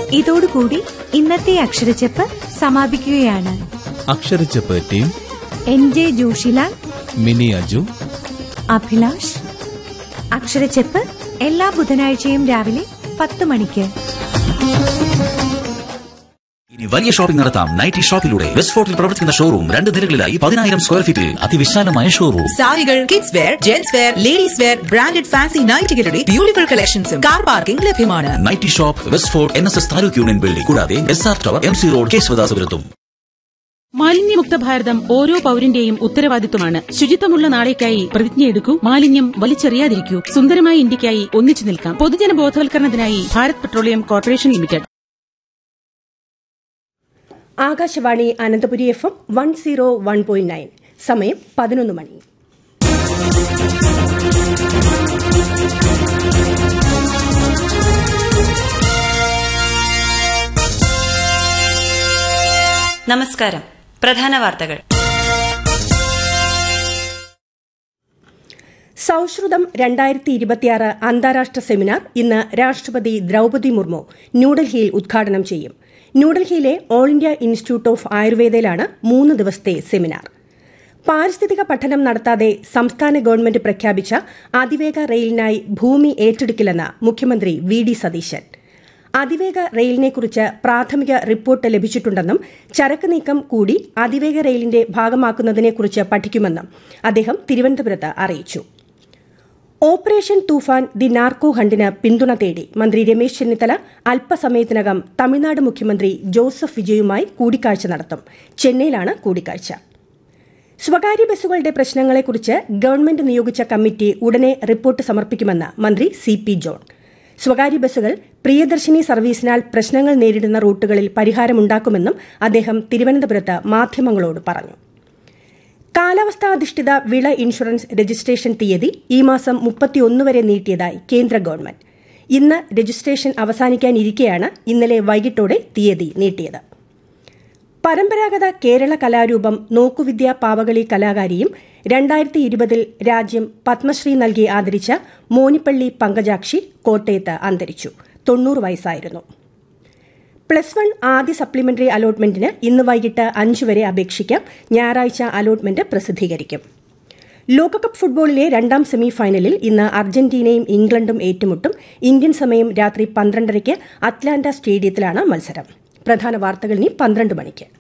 ഇതോടുകൂടി ഇന്നത്തെ അക്ഷരച്ചെപ്പ് സമാപിക്കുകയാണ് Aksharacheppu team N J Joshilal Mini Aju Abhilash Aksharacheppu എല്ലാ ബുധനാഴ്ചയും രാവിലെ പത്ത് മണിക്ക് ഇനി വലിയ ഷോപ്പിംഗ് നടത്താം നൈറ്റി ഷോപ്പിലൂടെ വെസ്റ്റ് ഫോർട്ടിൽ പ്രവർത്തിക്കുന്ന ഷോറൂം രണ്ട് നിലകളിലായി പതിനായിരം സ്ക്വയർ ഫീറ്റിൽ അതിവിശാലമായ ഷോറൂം സാരികൾ kids wear gents wear ladies wear branded fancy നൈറ്റുകളുടെ ബ്യൂട്ടിഫുൾ കളക്ഷൻസും കാർ പാർക്കിംഗ് ലഭ്യമാണ് nightie shop West Fort N S S taluk union building കൂടാതെ S R tower M C road കേശവദാസപുരത്തും മാലിന്യമുക്ത ഭാരതം ഓരോ പൌരന്റെയും ഉത്തരവാദിത്വമാണ് ശുചിത്വമുള്ള നാളേക്കായി പ്രതിജ്ഞയെടുക്കൂ മാലിന്യം വലിച്ചെറിയാതിരിക്കൂ സുന്ദരമായ ഇന്ത്യക്കായി ഒന്നിച്ചു നിൽക്കാം പൊതുജന ബോധവൽക്കരണത്തിനായി Bharat petroleum corporation limited Akashvani Ananthapuri F M one zero one point nine സമയം പതിനൊന്ന് മണി നമസ്കാരം പ്രധാന വാർത്തകൾ സൌഹൃദം രണ്ടായിരത്തി ഇരുപത്തിയാറ് അന്താരാഷ്ട്ര സെമിനാർ ഇന്ന് രാഷ്ട്രപതി ദ്രൌപതി മുർമു ന്യൂഡൽഹിയിൽ ഉദ്ഘാടനം ചെയ്യും ന്യൂഡൽഹിയിലെ ഓൾ ഇന്ത്യ ഇൻസ്റ്റിറ്റ്യൂട്ട് ഓഫ് ആയുർവേദയിലാണ് മൂന്ന് ദിവസത്തെ സെമിനാർ പാരിസ്ഥിതിക പഠനം നടത്താതെ സംസ്ഥാന ഗവൺമെന്റ് പ്രഖ്യാപിച്ച അതിവേഗ റെയിലിനായി ഭൂമി ഏറ്റെടുക്കില്ലെന്ന് മുഖ്യമന്ത്രി വി ഡി സതീശൻ അതിവേഗ റെയിലിനെക്കുറിച്ച് പ്രാഥമിക റിപ്പോർട്ട് ലഭിച്ചിട്ടുണ്ടെന്നും ചരക്ക് നീക്കം കൂടി അതിവേഗ റെയിലിന്റെ ഭാഗമാക്കുന്നതിനെക്കുറിച്ച് പഠിക്കുമെന്നും അദ്ദേഹം തിരുവനന്തപുരത്ത് അറിയിച്ചു ഓപ്പറേഷൻ തൂഫാൻ ദി നാർക്കോ ഹണ്ടിന് പിന്തുണ തേടി മന്ത്രി രമേശ് ചെന്നിത്തല അല്പസമയത്തിനകം തമിഴ്നാട് മുഖ്യമന്ത്രി ജോസഫ് വിജയുമായി കൂടിക്കാഴ്ച നടത്തും ചെന്നൈയിലാണ് കൂടിക്കാഴ്ച സ്വകാര്യ ബസ്സുകളുടെ പ്രശ്നങ്ങളെക്കുറിച്ച് ഗവൺമെന്റ് നിയോഗിച്ച കമ്മിറ്റി ഉടനെ റിപ്പോർട്ട് സമർപ്പിക്കുമെന്ന് മന്ത്രി സി പി ജോൺ സ്വകാര്യ ബസ്സുകൾ പ്രിയദർശിനി സർവീസിനാൽ പ്രശ്നങ്ങൾ നേരിടുന്ന റൂട്ടുകളിൽ പരിഹാരമുണ്ടാക്കുമെന്നും അദ്ദേഹം തിരുവനന്തപുരത്ത് മാധ്യമങ്ങളോട് പറഞ്ഞു കാലാവസ്ഥാധിഷ്ഠിത വിള ഇൻഷുറൻസ് രജിസ്ട്രേഷൻ തീയതി ഈ മാസം മുപ്പത്തിയൊന്ന് വരെ നീട്ടിയതായി കേന്ദ്ര ഗവൺമെന്റ് ഇന്ന് രജിസ്ട്രേഷൻ അവസാനിക്കാനിരിക്കെയാണ് ഇന്നലെ വൈകിട്ടോടെ തീയതി നീട്ടിയത് പരമ്പരാഗത കേരള കലാരൂപം നോക്കുവിദ്യ പാവകളി കലാകാരിയും രണ്ടായിരത്തി ഇരുപതിൽ രാജ്യം പത്മശ്രീ നൽകി ആദരിച്ച മോനിപ്പള്ളി പങ്കജാക്ഷി കോട്ടയത്ത് അന്തരിച്ചു തൊണ്ണൂറ് വയസ്സായിരുന്നു പ്ലസ് വൺ ആദ്യ സപ്ലിമെന്ററി അലോട്ട്മെന്റിന് ഇന്ന് വൈകിട്ട് അഞ്ച് വരെ അപേക്ഷിക്കാം ഞായറാഴ്ച അലോട്ട്മെന്റ് പ്രസിദ്ധീകരിക്കും ലോകകപ്പ് ഫുട്ബോളിലെ രണ്ടാം സെമി ഫൈനലിൽ ഇന്ന് അർജന്റീനയും ഇംഗ്ലണ്ടും ഏറ്റുമുട്ടും ഇന്ത്യൻ സമയം രാത്രി പന്ത്രണ്ടരയ്ക്ക് അറ്റ്ലാന്റ സ്റ്റേഡിയത്തിലാണ് മത്സരം പ്രധാന വാർത്തകൾ ഇനി പന്ത്രണ്ട് മണിക്ക്